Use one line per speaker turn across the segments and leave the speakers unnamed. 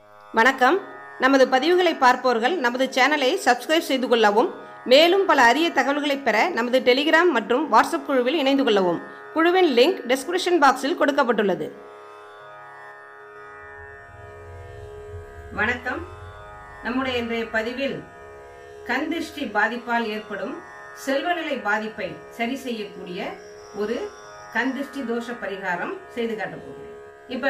வணக்கம் நமது பதிவுகளை பார்ப்பவர்கள் நமது சேனலை சப்ஸ்கிரைப் செய்து கொள்ளவும் மேலும் பல அரிய தகவல்களை பெற நமது டெலிகிராம் மற்றும் வாட்ஸ்அப் குழுவில் இணைந்து கொள்ளவும் குழுவின் லிங்க் டிஸ்கிரிப்ஷன் பாக்ஸில் கொடுக்கப்பட்டுள்ளது வணக்கம் நம்முடைய இன்றைய பதிவில் கண் திருஷ்டி பாதிப்பால் ஏற்படும் செல்வநிலை பாதிப்பை சரி செய்யக்கூடிய ஒரு கண் திருஷ்டி தோஷ பரிகாரம் செய்து காட்டப் போகிறேன் இப்ப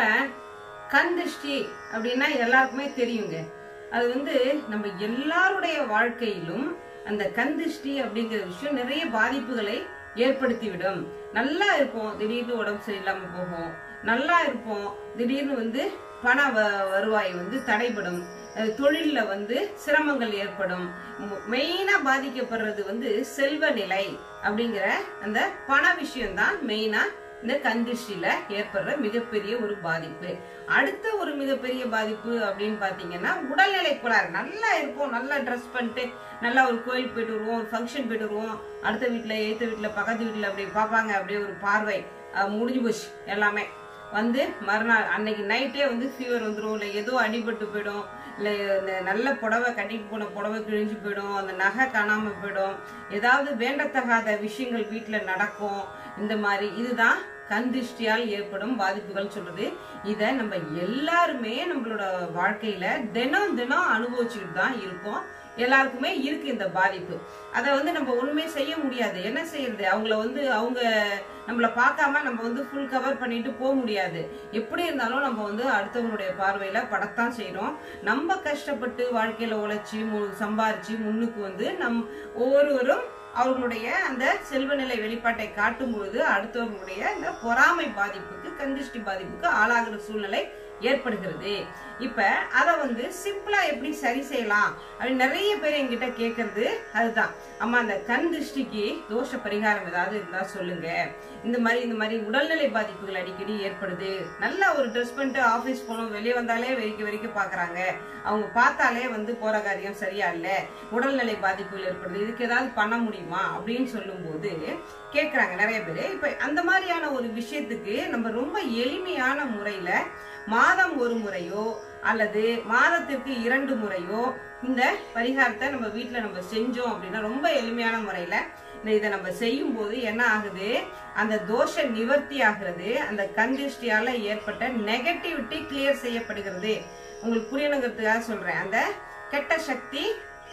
கண் திருஷ்டி அப்படின்னா எல்லாருக்குமே தெரியுங்க அது வந்து நம்ம எல்லாருடைய வாழ்க்கையிலும் அந்த கண் திருஷ்டி அப்படிங்கிற விஷயம் நிறைய பாதிப்புகளை ஏற்படுத்திவிடும் நல்லா இருப்போம் திடீர்னு உடம்பு சரியில்லாம போகும் நல்லா இருப்போம் திடீர்னு வந்து பண வ- வருவாய் வந்து தடைபடும் அஹ் தொழில்ல வந்து சிரமங்கள் ஏற்படும் மெயினா பாதிக்கப்படுறது வந்து செல்வ நிலை அப்படிங்கிற அந்த பண விஷயம் தான் மெயினா இந்த கந்திஷ்டில ஏற்படுற மிகப்பெரிய ஒரு பாதிப்பு அடுத்த ஒரு மிகப்பெரிய பாதிப்பு அப்படின்னு பாத்தீங்கன்னா உடல்நிலை கோளாறு நல்லா இருப்போம் நல்லா ட்ரெஸ் பண்ணிட்டு நல்லா ஒரு கோயில் போயிட்டு வருவோம் ஒரு ஃபங்க்ஷன் போயிட்டு வருவோம் அடுத்த வீட்டுல எய்த்த வீட்டுல பக்கத்து வீட்டுல அப்படி பார்ப்பாங்க அப்படியே ஒரு பார்வை அஹ் முடிஞ்சு போச்சு எல்லாமே வந்து மறுநாள் அன்னைக்கு நைட்டே வந்து ஃபீவர் வந்துடும் இல்லை ஏதோ அடிபட்டு போயிடும் இல்லை இந்த நல்ல புடவை கட்டிட்டு போன புடவை கிழிஞ்சு போயிடும் அந்த நகை காணாம போயிடும் ஏதாவது வேண்டத்தகாத விஷயங்கள் வீட்டில் நடக்கும் இந்த மாதிரி இதுதான் கண் திருஷ்டியால் ஏற்படும் பாதிப்புகள் சொல்றது இதை நம்ம எல்லாருமே நம்மளோட வாழ்க்கையில தினம் தினம் அனுபவிச்சுட்டு தான் இருக்கோம் எல்லாருக்குமே இருக்கு இந்த பாதிப்பு அதை வந்து நம்ம ஒண்ணுமே செய்ய முடியாது என்ன செய்யறது அவங்கள வந்து அவங்க நம்மள பார்க்காம நம்ம வந்து ஃபுல் கவர் பண்ணிட்டு போக முடியாது எப்படி இருந்தாலும் நம்ம வந்து அடுத்தவங்களுடைய பார்வையில படத்தான் செய்றோம் நம்ம கஷ்டப்பட்டு வாழ்க்கையில உழைச்சி மு- சம்பாரிச்சு முன்னுக்கு வந்து நம் ஒவ்வொருவரும் அவர்களுடைய அந்த செல்வநிலை வெளிப்பாட்டை காட்டும் பொழுது அடுத்தவர்களுடைய இந்த பொறாமை பாதிப்புக்கு கந்திஷ்டி பாதிப்புக்கு ஆளாகிற சூழ்நிலை ஏற்படுகிறது இப்ப அத வந்து சிம்பிளா எப்படி சரி செய்யலாம் அப்படின்னு நிறைய பேர் என்கிட்ட கேக்குறது அதுதான் அம்மா அந்த கண் திருஷ்டிக்கு தோஷ பரிகாரம் ஏதாவது இருந்தா சொல்லுங்க இந்த மாதிரி இந்த மாதிரி உடல்நிலை பாதிப்புகள் அடிக்கடி ஏற்படுது நல்லா ஒரு ட்ரெஸ் பண்ணிட்டு ஆபீஸ் போனோம் வெளியே வந்தாலே வெறிக்க வெறிக்க பாக்குறாங்க அவங்க பார்த்தாலே வந்து போற காரியம் சரியா இல்ல உடல்நிலை பாதிப்புகள் ஏற்படுது இதுக்கு ஏதாவது பண்ண முடியுமா அப்படின்னு சொல்லும்போது கேக்குறாங்க நிறைய பேர் இப்ப அந்த மாதிரியான ஒரு விஷயத்துக்கு நம்ம ரொம்ப எளிமையான முறையில மாதம் ஒரு முறையோ அல்லது மாதத்திற்கு இரண்டு முறையோ இந்த பரிகாரத்தை நம்ம வீட்ல நம்ம செஞ்சோம் அப்படின்னா ரொம்ப எளிமையான முறையில இந்த இதை நம்ம செய்யும் போது என்ன ஆகுது அந்த தோஷ நிவர்த்தி ஆகிறது அந்த கந்திஷ்டியால ஏற்பட்ட நெகட்டிவிட்டி கிளியர் செய்யப்படுகிறது உங்களுக்கு புரியணுங்கிறதுக்காக சொல்றேன் அந்த கெட்ட சக்தி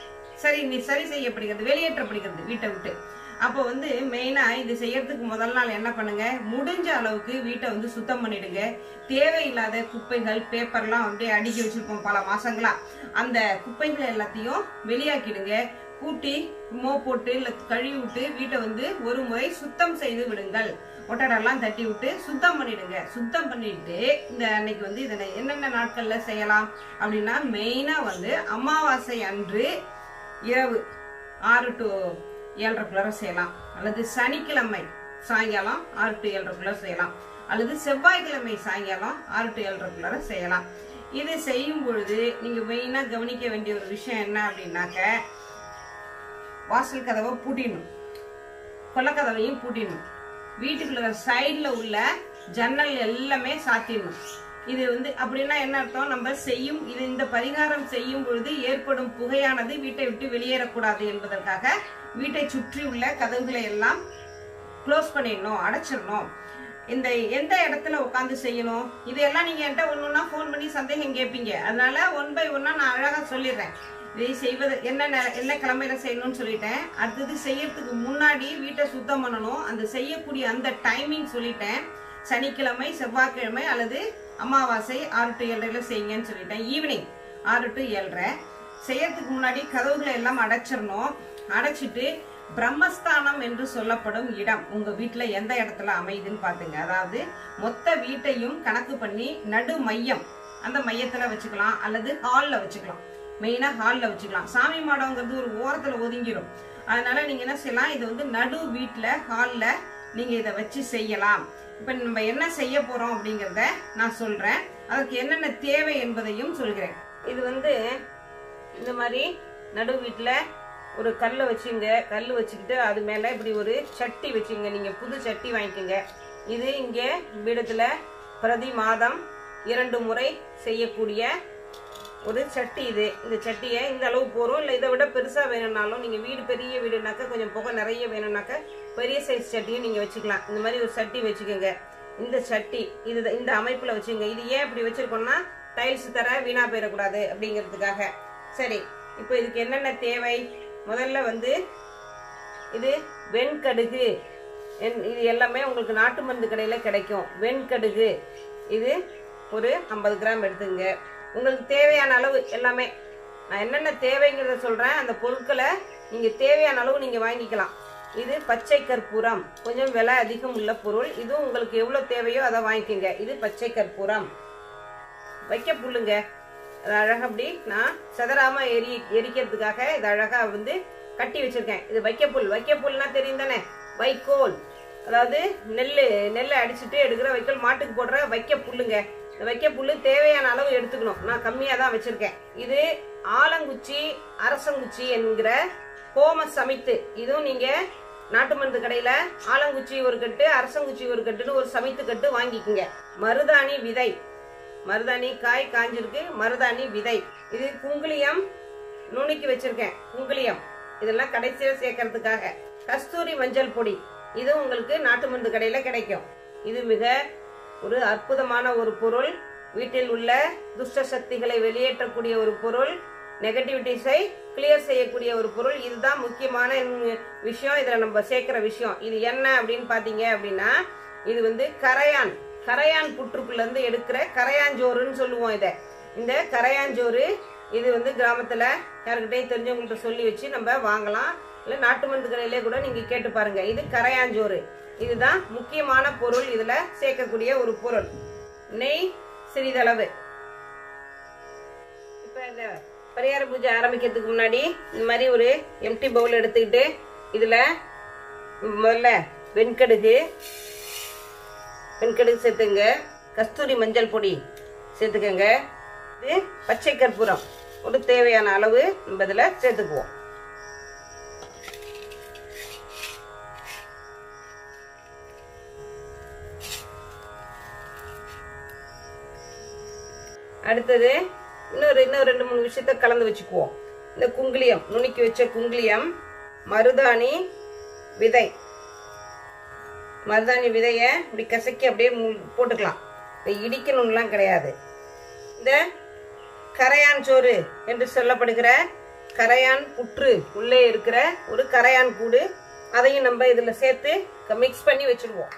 சரி நீ சரி செய்யப்படுகிறது வெளியேற்றப்படுகிறது வீட்டை விட்டு அப்போ வந்து மெயினா இது செய்யறதுக்கு முதல் நாள் என்ன பண்ணுங்க முடிஞ்ச அளவுக்கு வீட்டை வந்து சுத்தம் பண்ணிடுங்க தேவையில்லாத குப்பைகள் பேப்பர்லாம் அப்படியே அடுக்கி வச்சிருப்போம் பல மாசங்களா அந்த குப்பைகள் எல்லாத்தையும் வெளியாக்கிடுங்க கூட்டி மோ போட்டு இல்ல கழுவி விட்டு வீட்டை வந்து ஒரு முறை சுத்தம் செய்து விடுங்கள் ஒட்டடெல்லாம் தட்டி விட்டு சுத்தம் பண்ணிடுங்க சுத்தம் பண்ணிட்டு இந்த அன்னைக்கு வந்து இதை என்னென்ன நாட்கள்ல செய்யலாம் அப்படின்னா மெயினா வந்து அமாவாசை அன்று இரவு ஆறு டு ஏழரைக்குள்ளார செய்யலாம் அல்லது சனிக்கிழமை சாயங்காலம் ஆறு டு ஏழரைக்குள்ளார செய்யலாம் அல்லது செவ்வாய்க்கிழமை சாயங்காலம் ஆறு டு ஏழரைக்குள்ளார செய்யலாம் இது செய்யும் பொழுது நீங்க மெயினா கவனிக்க வேண்டிய ஒரு விஷயம் என்ன அப்படின்னாக்க வாசல் கதவை பூட்டிடணும் கொல்லக்கதவையும் பூட்டிடணும் வீட்டுக்குள்ள சைடுல உள்ள ஜன்னல் எல்லாமே சாத்திடணும் இது வந்து அப்படின்னா என்ன அர்த்தம் நம்ம செய்யும் இது இந்த பரிகாரம் செய்யும் பொழுது ஏற்படும் புகையானது வீட்டை விட்டு வெளியேறக்கூடாது என்பதற்காக வீட்டை சுற்றி உள்ள கதவுகளை எல்லாம் க்ளோஸ் பண்ணிடணும் அடைச்சிடணும் இந்த எந்த இடத்துல உட்காந்து செய்யணும் இதையெல்லாம் நீங்க என்கிட்ட ஒன்னொன்னா ஃபோன் பண்ணி சந்தேகம் கேட்பீங்க அதனால ஒன் பை ஒன்னா நான் அழகா சொல்லிடுறேன் இதை செய்வது என்ன நே- என்ன கிழமையில செய்யணும்னு சொல்லிட்டேன் அடுத்தது செய்யறதுக்கு முன்னாடி வீட்டை சுத்தம் பண்ணணும் அந்த செய்யக்கூடிய அந்த டைமிங் சொல்லிட்டேன் சனிக்கிழமை செவ்வாய்க்கிழமை அல்லது அமாவாசை ஆறு டு ஏழரைல செய்யுங்கன்னு சொல்லிட்டேன் ஈவினிங் ஆறு டு ஏழரை செய்யறதுக்கு முன்னாடி கதவுகளை எல்லாம் அடைச்சிடணும் அடைச்சிட்டு பிரம்மஸ்தானம் என்று சொல்லப்படும் இடம் உங்க வீட்டுல எந்த இடத்துல அமையுதுன்னு பாத்துங்க அதாவது மொத்த வீட்டையும் கணக்கு பண்ணி நடு மையம் அந்த மையத்துல வச்சுக்கலாம் அல்லது ஹால்ல வச்சுக்கலாம் மெயினா ஹால்ல வச்சுக்கலாம் சாமி மாடங்கிறது ஒரு ஓரத்துல ஒதுங்கிடும் அதனால நீங்க என்ன செய்யலாம் இது வந்து நடு வீட்டுல ஹால்ல நீங்க இதை வச்சு செய்யலாம் இப்ப நம்ம என்ன செய்ய போறோம் அப்படிங்கறத நான் சொல்றேன் அதற்கு என்னென்ன தேவை என்பதையும் சொல்கிறேன் இது வந்து இந்த மாதிரி நடு வீட்டுல ஒரு கல்லை வச்சுங்க கல் வச்சுக்கிட்டு அது மேல இப்படி ஒரு சட்டி வச்சுங்க நீங்க புது சட்டி வாங்கிக்கோங்க இது இங்க பீடத்துல பிரதி மாதம் இரண்டு முறை செய்யக்கூடிய ஒரு சட்டி இது இந்த சட்டியை இந்த அளவு போறோம் இல்லை இதை விட பெருசா வேணும்னாலும் நீங்க வீடு பெரிய வீடுனாக்கா கொஞ்சம் புகை நிறைய வேணும்னாக்கா பெரிய சைஸ் சட்டியும் நீங்க வச்சுக்கலாம் இந்த மாதிரி ஒரு சட்டி வச்சுக்கோங்க இந்த சட்டி இது இந்த அமைப்புல வச்சுங்க இது ஏன் இப்படி வச்சிருக்கோம்னா டைல்ஸ் தர வீணா போயிடக்கூடாது அப்படிங்கிறதுக்காக சரி இப்போ இதுக்கு என்னென்ன தேவை முதல்ல வந்து இது வெண்கடுகு என்- இது எல்லாமே உங்களுக்கு நாட்டு மருந்து கடையில் கிடைக்கும் வெண்கடுகு இது ஒரு ஐம்பது கிராம் எடுத்துங்க உங்களுக்கு தேவையான அளவு எல்லாமே நான் என்னென்ன தேவைங்கிறத சொல்கிறேன் அந்த பொருட்களை நீங்கள் தேவையான அளவு நீங்கள் வாங்கிக்கலாம் இது பச்சை கற்பூரம் கொஞ்சம் விலை அதிகம் உள்ள பொருள் இது உங்களுக்கு எவ்வளோ தேவையோ அதை வாங்கிக்கோங்க இது பச்சை கற்பூரம் வைக்க புல்லுங்க அது அழகா அப்படி நான் செதறாம எரி எரிக்கிறதுக்காக இது அழகா வந்து கட்டி வச்சிருக்கேன் இது வைக்கப்புல் வைக்கப்புல்னா தெரியும் தானே வைக்கோல் அதாவது நெல் நெல்லை அடிச்சுட்டு எடுக்கிற வைக்கோல் மாட்டுக்கு போடுற வைக்க புல்லுங்க இந்த வைக்க புல்லு தேவையான அளவு எடுத்துக்கணும் நான் கம்மியா தான் வச்சிருக்கேன் இது ஆலங்குச்சி அரசங்குச்சி என்கிற கோம சமைத்து இதுவும் நீங்க நாட்டு மருந்து கடையில ஆலங்குச்சி ஒரு கட்டு அரசங்குச்சி ஒரு கட்டுன்னு ஒரு சமைத்து கட்டு வாங்கிக்கோங்க மருதாணி விதை மருதாணி காய் காஞ்சிருக்கு மருதாணி விதை இது குங்குளியம் நுணுக்கி வச்சிருக்கேன் குங்குளியம் இதெல்லாம் கடைசியில சேர்க்கறதுக்காக கஸ்தூரி மஞ்சள் பொடி இது உங்களுக்கு நாட்டு மருந்து கடையில கிடைக்கும் இது மிக ஒரு அற்புதமான ஒரு பொருள் வீட்டில் உள்ள துஷ்ட சக்திகளை வெளியேற்றக்கூடிய ஒரு பொருள் நெகட்டிவிட்டிஸை கிளியர் செய்யக்கூடிய ஒரு பொருள் இதுதான் முக்கியமான இன்- விஷயம் இதுல நம்ம சேர்க்கிற விஷயம் இது என்ன அப்படின்னு பாத்தீங்க அப்படின்னா இது வந்து கரையான் கரையான் புற்றுக்குள்ள இருந்து எடுக்கிற கரையாஞ்சோறுன்னு சொல்லுவோம் இதை இந்த கரையாஞ்சோறு இது வந்து கிராமத்துல யாருக்கிட்டையும் தெரிஞ்சவங்கள்ட்ட சொல்லி வச்சு நம்ம வாங்கலாம் இல்ல நாட்டு மருந்து கடையிலே கூட நீங்க கேட்டு பாருங்க இது கரையாஞ்சோறு இதுதான் முக்கியமான பொருள் இதுல சேர்க்கக்கூடிய ஒரு பொருள் நெய் சிறிதளவு இப்ப இந்த பரிகார பூஜை ஆரம்பிக்கிறதுக்கு முன்னாடி இந்த மாதிரி ஒரு எம்டி பவுல் எடுத்துக்கிட்டு இதுல முதல்ல வெண்கடுகு வெண்கடுகு சேர்த்துங்க கஸ்தூரி மஞ்சள் பொடி சேர்த்துக்கங்க இது பச்சை கற்பூரம் ஒரு தேவையான அளவு நம்ம இதில் சேர்த்துக்குவோம் அடுத்தது இன்னொரு இன்னும் ரெண்டு மூணு விஷயத்த கலந்து வச்சுக்குவோம் இந்த குங்குளியம் நுணுக்கி வச்ச குங்குளியம் மருதாணி விதை மருதாணி விதைய இப்படி கசக்கி அப்படியே மு- போட்டுக்கலாம் இதை இடிக்கணும்லாம் கிடையாது இந்த கரையான் சோறு என்று சொல்லப்படுகிற கரையான் புற்று உள்ளே இருக்கிற ஒரு கரையான் கூடு அதையும் நம்ம இதுல சேர்த்து மிக்ஸ் பண்ணி வச்சிருவோம்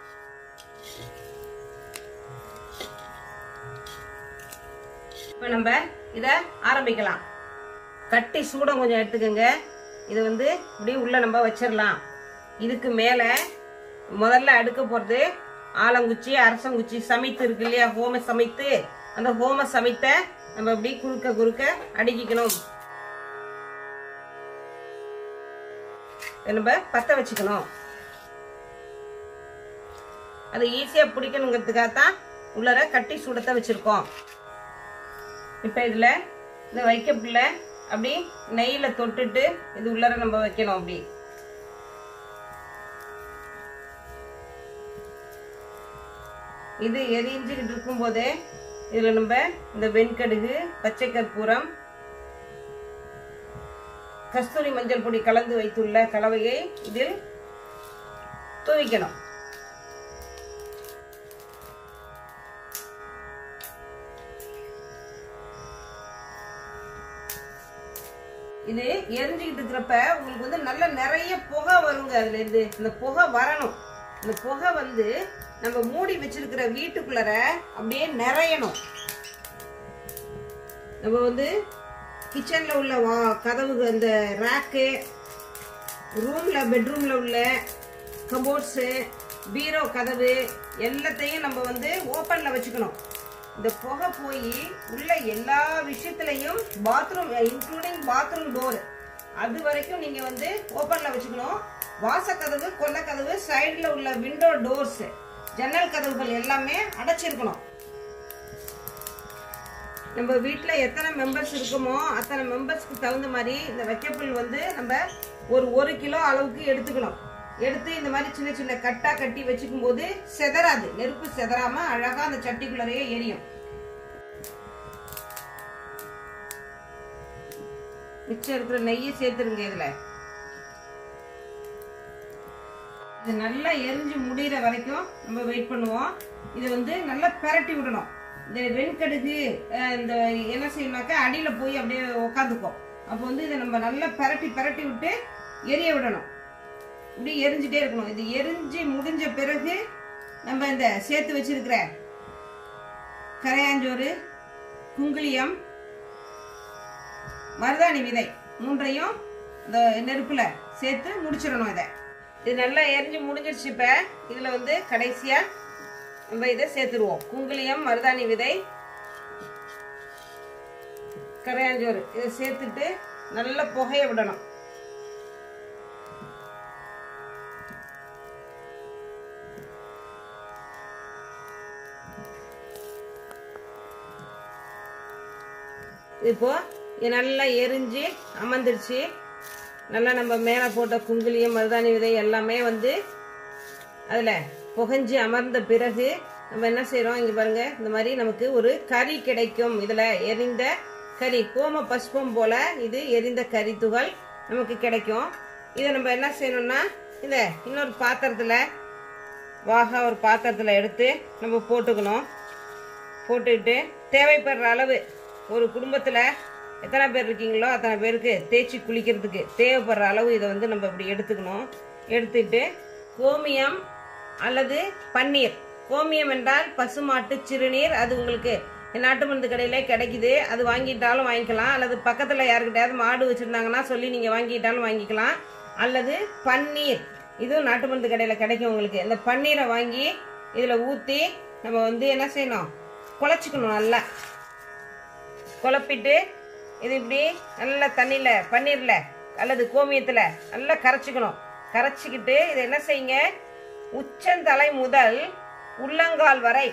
இப்போ நம்ம இதை ஆரம்பிக்கலாம் கட்டி சூடம் கொஞ்சம் எடுத்துக்கோங்க இது வந்து இப்படி உள்ள நம்ம வச்சிடலாம் இதுக்கு மேலே முதல்ல அடுக்க போகிறது ஆலங்குச்சி அரசங்குச்சி சமைத்து இருக்கு இல்லையா ஹோம சமைத்து அந்த ஹோம சமைத்த நம்ம இப்படி குறுக்க குறுக்க அடுக்கிக்கணும் இதை நம்ம பத்த வச்சுக்கணும் அது ஈஸியா பிடிக்கணுங்கிறதுக்காக தான் உள்ளர கட்டி சூடத்தை வச்சிருக்கோம் இப்போ இதுல இந்த வைக்கப்புல அப்படி நெய்யில தொட்டுட்டு இது உள்ளர நம்ம வைக்கணும் அப்படி இது எரிஞ்சுக்கிட்டு இருக்கும்போதே இதுல நம்ம இந்த வெண்கடுகு பச்சை கற்பூரம் கஸ்தூரி மஞ்சள் பொடி கலந்து வைத்துள்ள கலவையை இதில் தூவிக்கணும் இது எரிஞ்சுக்கிட்டு இருக்கிறப்ப உங்களுக்கு வந்து நல்ல நிறைய புகை வருங்க அதுல இருந்து இந்த புகை வரணும் இந்த புகை வந்து நம்ம மூடி வச்சிருக்கிற வீட்டுக்குள்ளர அப்படியே நிறையணும் நம்ம வந்து கிச்சன்ல உள்ள வா கதவு அந்த ரேக்கு ரூம்ல பெட்ரூம்ல உள்ள கபோர்ட்ஸு பீரோ கதவு எல்லாத்தையும் நம்ம வந்து ஓப்பன்ல வச்சுக்கணும் இந்த புகை போய் உள்ள எல்லா விஷயத்துலையும் பாத்ரூம் இன்க்ளூடிங் பாத்ரூம் டோர் அது வரைக்கும் நீங்க வந்து ஓப்பன்ல வச்சுக்கணும் வாசக்கதவு கொல்லக்கதவு சைடுல உள்ள விண்டோ டோர்ஸ் ஜன்னல் கதவுகள் எல்லாமே அடைச்சிருக்கணும் நம்ம வீட்டில் எத்தனை மெம்பர்ஸ் இருக்குமோ அத்தனை மெம்பர்ஸ்க்கு தகுந்த மாதிரி இந்த வைக்கப்புல் வந்து நம்ம ஒரு ஒரு கிலோ அளவுக்கு எடுத்துக்கணும் எடுத்து இந்த மாதிரி சின்ன சின்ன கட்டா கட்டி வச்சுக்கும் போது செதறாது நெருப்பு செதறாம அழகா அந்த சட்டிக்குள்ளரையே எரியும் மிச்சம் இருக்கிற நெய்யை சேர்த்துருங்க இதுல இது நல்லா எரிஞ்சு முடிகிற வரைக்கும் நம்ம வெயிட் பண்ணுவோம் இதை வந்து நல்லா பிரட்டி விடணும் இந்த வெண்கடுகு அஹ், இந்த என்ன செய்யணும்னாக்கா அடியில் போய் அப்படியே உக்காந்துக்கும் அப்போ வந்து இதை நம்ம நல்லா பிரட்டி பிரட்டி விட்டு எரிய விடணும் இப்படி எரிஞ்சிட்டே இருக்கணும் இது எரிஞ்சு முடிஞ்ச பிறகு நம்ம இந்த சேர்த்து வச்சிருக்கிற கரையாஞ்சோறு குங்குளியம் மருதாணி விதை மூன்றையும் இந்த நெருப்புல சேர்த்து முடிச்சிடணும் இதை இது நல்லா எரிஞ்சு முடிஞ்சிருச்சு இப்ப இதுல வந்து கடைசியா நம்ம இதை சேர்த்துருவோம் குங்குளியம் மருதாணி விதை கரையாஞ்சோறு இதை சேர்த்துட்டு நல்லா புகைய விடணும் இப்போ இது நல்லா எரிஞ்சு அமர்ந்துருச்சு நல்லா நம்ம மேலே போட்ட குங்குலியம் மருதாணி விதை எல்லாமே வந்து அதில் புகஞ்சு அமர்ந்த பிறகு நம்ம என்ன செய்கிறோம் இங்கே பாருங்க இந்த மாதிரி நமக்கு ஒரு கறி கிடைக்கும் இதில் எரிந்த கறி கோம பஸ்பம் போல இது எரிந்த கறி துகள் நமக்கு கிடைக்கும் இதை நம்ம என்ன செய்யணும்னா இந்த இன்னொரு பாத்திரத்தில் வாகா ஒரு பாத்திரத்தில் எடுத்து நம்ம போட்டுக்கணும் போட்டுக்கிட்டு தேவைப்படுற அளவு ஒரு குடும்பத்தில் எத்தனை பேர் இருக்கீங்களோ அத்தனை பேருக்கு தேய்ச்சி குளிக்கிறதுக்கு தேவைப்படுற அளவு இதை வந்து நம்ம இப்படி எடுத்துக்கணும் எடுத்துட்டு கோமியம் அல்லது பன்னீர் கோமியம் என்றால் பசுமாட்டு சிறுநீர் அது உங்களுக்கு நாட்டு மருந்து கடையிலே கிடைக்குது அது வாங்கிட்டாலும் வாங்கிக்கலாம் அல்லது பக்கத்தில் யாருக்கிட்டையாவது மாடு வச்சுருந்தாங்கன்னா சொல்லி நீங்கள் வாங்கிட்டாலும் வாங்கிக்கலாம் அல்லது பன்னீர் இதுவும் நாட்டு மருந்து கடையில் கிடைக்கும் உங்களுக்கு இந்த பன்னீரை வாங்கி இதில் ஊற்றி நம்ம வந்து என்ன செய்யணும் குழச்சிக்கணும் நல்லா குழப்பிட்டு இது இப்படி நல்லா தண்ணியில் பன்னீரில் அல்லது கோமியத்தில் நல்லா கரைச்சிக்கணும் கரைச்சிக்கிட்டு இதை என்ன செய்யுங்க உச்சந்தலை முதல் உள்ளங்கால் வரை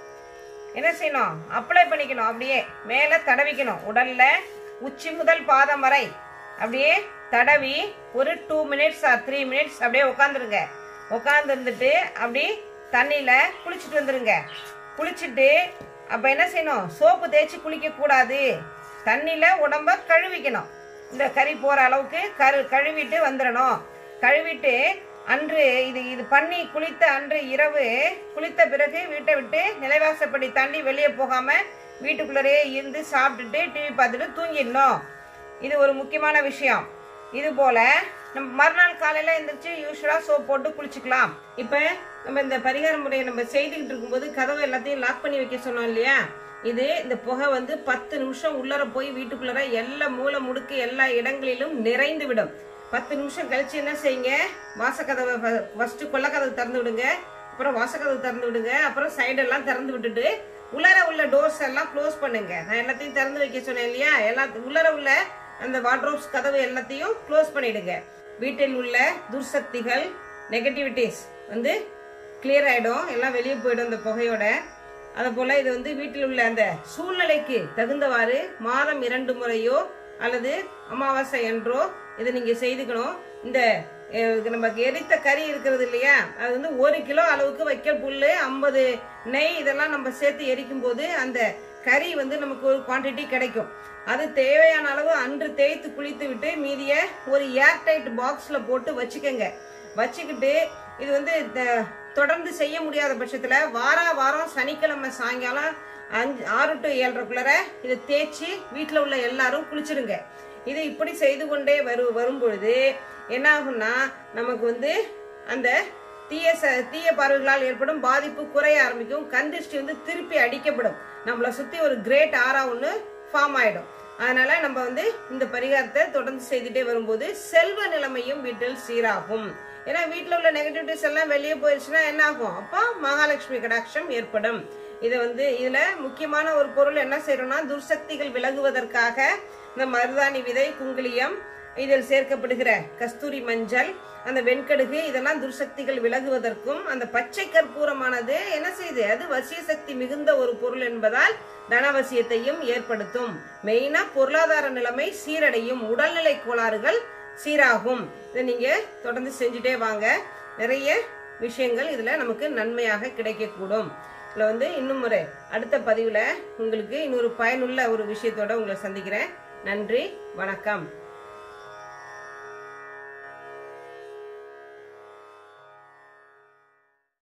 என்ன செய்யணும் அப்ளை பண்ணிக்கணும் அப்படியே மேலே தடவிக்கணும் உடல்ல உச்சி முதல் பாதம் வரை அப்படியே தடவி ஒரு two minutes or three minutes அப்படியே உட்காந்துருங்க உட்காந்துருந்துட்டு அப்படி தண்ணியில் குளிச்சுட்டு வந்துருங்க குளிச்சுட்டு அப்போ என்ன செய்யணும் சோப்பு தேய்ச்சி குளிக்க கூடாது தண்ணியில் உடம்ப கழுவிக்கணும் இந்த கறி போகிற அளவுக்கு கரு கழுவிட்டு வந்துடணும் கழுவிட்டு அன்று இது இது பண்ணி குளித்த அன்று இரவு குளித்த பிறகு வீட்டை விட்டு நிலைவாசப்படி தாண்டி வெளியே போகாம வீட்டுக்குள்ளரே இருந்து சாப்பிட்டுட்டு டிவி பார்த்துட்டு தூங்கிடணும் இது ஒரு முக்கியமான விஷயம் இது போல நம்ம மறுநாள் காலையில எந்திரிச்சு யூஸ்வலா சோப் போட்டு குளிச்சுக்கலாம் இப்ப நம்ம இந்த பரிகார முறையை நம்ம செய்துக்கிட்டு இருக்கும்போது கதவை எல்லாத்தையும் லாக் பண்ணி வைக்க சொன்னோம் இல்லையா இது இந்த புகை வந்து பத்து நிமிஷம் உள்ளர போய் வீட்டுக்குள்ளர எல்லா மூலை முடுக்கு எல்லா இடங்களிலும் நிறைந்து விடும் பத்து நிமிஷம் கழிச்சு என்ன செய்யுங்க வாசக்கதவை ஃபர்ஸ்ட் கொல்லக்கதவு திறந்து விடுங்க அப்புறம் வாசக்கதவு திறந்து விடுங்க அப்புறம் சைடெல்லாம் திறந்து விட்டுட்டு உள்ளர உள்ள டோர்ஸ் எல்லாம் க்ளோஸ் பண்ணுங்க நான் எல்லாத்தையும் திறந்து வைக்க சொன்னேன் இல்லையா எல்லா உள்ளர உள்ள அந்த வார்ட்ரோப்ஸ் கதவு எல்லாத்தையும் க்ளோஸ் பண்ணிடுங்க வீட்டில் உள்ள துர்சக்திகள் நெகட்டிவிட்டிஸ் வந்து கிளியர் ஆயிடும் எல்லாம் வெளியே போயிடும் இந்த புகையோட அதை போல இது வந்து வீட்டில் உள்ள அந்த சூழ்நிலைக்கு தகுந்தவாறு மாதம் இரண்டு முறையோ அல்லது அமாவாசை என்றோ இதை நீங்க செய்துக்கணும் இந்த அஹ், நமக்கு எரித்த கறி இருக்கிறது இல்லையா அது வந்து ஒரு கிலோ அளவுக்கு வைக்க புல்லு ஐம்பது நெய் இதெல்லாம் நம்ம சேர்த்து எரிக்கும் போது அந்த கறி வந்து நமக்கு ஒரு குவாண்டிட்டி கிடைக்கும் அது தேவையான அளவு அன்று தேய்த்து குளித்து விட்டு மீதிய ஒரு ஏர்டைட் பாக்ஸ்ல போட்டு வச்சுக்கோங்க வச்சுக்கிட்டு இது வந்து த- தொடர்ந்து செய்ய முடியாத பட்சத்துல வாரா வாரம் சனிக்கிழமை சாயங்காலம் அஞ்சு ஆறு டு ஏழரைக்குள்ளர இதை தேய்ச்சி வீட்டில் உள்ள எல்லாரும் குளிச்சிடுங்க இது இப்படி செய்து கொண்டே வரு வரும்பொழுது என்ன ஆகும்னா நமக்கு வந்து அந்த தீய ச- தீய பார்வைகளால் ஏற்படும் பாதிப்பு குறைய ஆரம்பிக்கும் கண் திருஷ்டி வந்து திருப்பி அடிக்கப்படும் நம்மளை சுத்தி ஒரு கிரேட் ஆரா ஒன்று ஃபார்ம் ஆயிடும் அதனால நம்ம வந்து இந்த பரிகாரத்தை தொடர்ந்து செய்துட்டே வரும்போது செல்வ நிலைமையும் வீட்டில் சீராகும் ஏன்னா வீட்டில் உள்ள நெகட்டிவிட்டிஸ் எல்லாம் வெளியே போயிடுச்சுன்னா என்ன ஆகும் அப்போ மகாலட்சுமி கடாட்சம் ஏற்படும் இதை வந்து இதுல முக்கியமான ஒரு பொருள் என்ன செய்யறோம்னா துர்சக்திகள் விலகுவதற்காக இந்த மருதாணி விதை குங்குளியம் இதில் சேர்க்கப்படுகிற கஸ்தூரி மஞ்சள் அந்த வெண்கடுகு இதெல்லாம் துர்சக்திகள் விலகுவதற்கும் அந்த பச்சை கற்பூரமானது என்ன செய்யுது அது வசிய சக்தி மிகுந்த ஒரு பொருள் என்பதால் தனவசியத்தையும் ஏற்படுத்தும் மெயினா பொருளாதார நிலைமை சீரடையும் உடல்நிலை கோளாறுகள் சீராகும் இதை நீங்க தொடர்ந்து செஞ்சுட்டே வாங்க நிறைய விஷயங்கள் இதுல நமக்கு நன்மையாக கிடைக்கக்கூடும் இதுல வந்து இன்னும் ஒரு அடுத்த பதிவுல உங்களுக்கு இன்னொரு பயனுள்ள ஒரு விஷயத்தோட உங்களை சந்திக்கிறேன் நன்றி வணக்கம்